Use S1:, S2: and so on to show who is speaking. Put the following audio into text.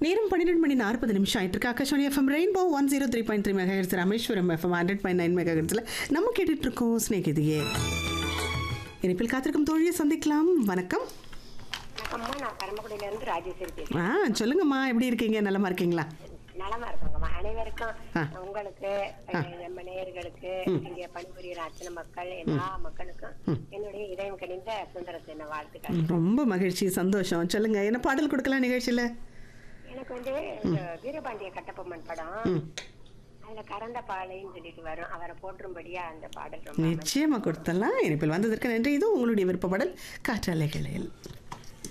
S1: நேரம் பன்னிரெண்டு மணி நாற்பது நிமிஷம் ஆயிட்டு இருக்கு Akashvani FM rainbow one zero three point three mega hertz Rameswaram FM hundred point nine mega ஹெட்ஸில் நம்ம கேட்டுட்டு இருக்கோம் ஸ்நேகிதியே இனிப்பில் காத்திருக்கும் தோழியை சந்திக்கலாம் வணக்கம்
S2: வணக்கம்மா நான் பரமக்குடியில இருந்து ராஜேஸ்வரி பேசுறேன்
S1: ஆ சொல்லுங்கம்மா எப்படி இருக்கீங்க நலமா இருக்கீங்களா
S2: நலமா இருக்கோங்கம்மா அனைவருக்கும்
S1: ஆ.
S2: உங்களுக்கு அஹ், நம்ம நேயர்களுக்கு இங்க பணிபுரியிற அத்தனை மக்கள் எல்லா மக்களுக்கும் என்னுடைய இதயம் கணிந்த சுந்தரத்தின வாழ்த்துக்கள்
S1: ரொம்ப மகிழ்ச்சி சந்தோஷம் சொல்லுங்க என்ன பாடல் கொடுக்கலாம் நிகழ்ச்சியில்
S2: எனக்கு வந்து இந்த வீரபாண்டிய கட்டபொம்மன் படம் அதுல கறந்த பாலைன்னு சொல்லிட்டு வரும் அவரை போற்றும்படியா அந்த பாடல் ரொம்ப
S1: நிச்சயமா கொடுத்தலாம் இனிப்பில் வந்ததற்கு நன்றி இது உங்களுடைய விருப்ப பாடல் காற்றாலைகளில்